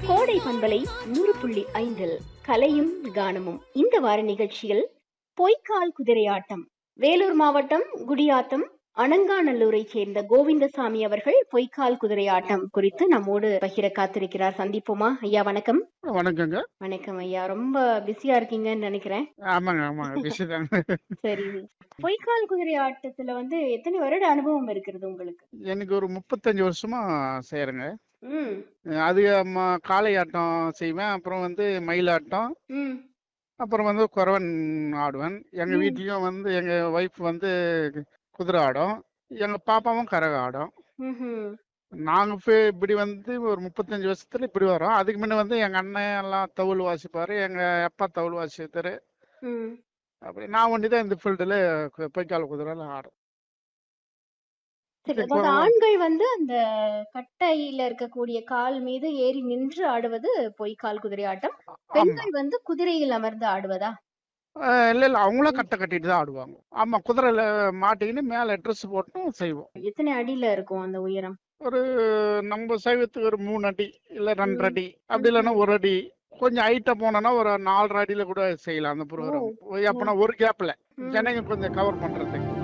கோடை பண்பலை நூறு புள்ளி ஐந்தில் கலையும் கானமும் இந்த வார நிகழ்ச்சியில் பொய்க்கால் குதிரையாட்டம் வேலூர் மாவட்டம் குடியாத்தம் அனங்காநல்லூரை சேர்ந்த கோவிந்தசாமி அவர்கள் பொய்க்கால் குதிரையாட்டம் குறித்து நம்மோடு பகிர காத்திருக்கிறார் சந்திப்போமா ஐயா வணக்கம் வணக்கங்க வணக்கம் ஐயா ரொம்ப பிஸியா இருக்கீங்கன்னு நினைக்கிறேன் ஆமாங்க ஆமாங்க பிஸி தாங்க சரி பொய்க்கால் குதிரை ஆட்டத்துல வந்து எத்தனை வருட அனுபவம் இருக்கிறது உங்களுக்கு எனக்கு ஒரு முப்பத்தஞ்சு வருஷமா செய்யறேங்க ம் அது ம- காளை ஆட்டம் செய்வேன் அப்புறம் வந்து மயிலாட்டம் ம் அப்புறம் வந்து குறவன் ஆடுவேன் எங்க ம். வீட்லயும் வந்து எங்க ஒய்ஃப் வந்து குதிரை ஆடும் எங்க பாப்பாவும் கரக ஆடும் ம்ஹும். நாங்க இப்ப இப்படி வந்து ஒரு முப்பத்தஞ்சு வருஷத்துல இப்படி வரோம் அதுக்கு முன்ன வந்து எங்க அண்ணன் எல்லாம் தவுள் வாசிப்பாரு எங்க அப்பா தவுள் வாசித்தாரு ம் அப்படி நான் ஒண்டி தான் இந்த ஃபீல்டுல பொய்க்கால் குதிரைல ஆடும் சரி இப்போ- அதாவது ஆண்கள் வந்து அந்த கட்டையில இருக்கக்கூடிய கால் மீது ஏறி நின்று ஆடுவது பொய்க்கால் குதிரை ஆட்டம் ஆமா பெண்கள் வந்து குதிரையில் அமர்ந்து ஆடுவதா அஹ் இல்ல இல்ல அவங்களும் கட்டை கட்டிட்டு தான் ஆடுவாங்க ஆமா குதிரையில மாட்டிக்கின்னு மேல ட்ரெஸ் போட்டும் செய்வோம் எத்தனை அடியில இருக்கும் அந்த உயரம் ஒரு நம்ம சைவத்துக்கு ஒரு மூணு அடி இல்ல ரெண்டரை ம். அடி அப்படி இல்லைன்னா ஒரு அடி கொஞ்சம் ஹைட்டா போனோம்னா ஒரு நாலரை அடியில கூட செய்யலாம் அந்த ப்ரோக்ராம் அப்பனா ஒரு கேப்ல ம். ஜனங்க கொஞ்சம் கவர் பண்றதுக்கு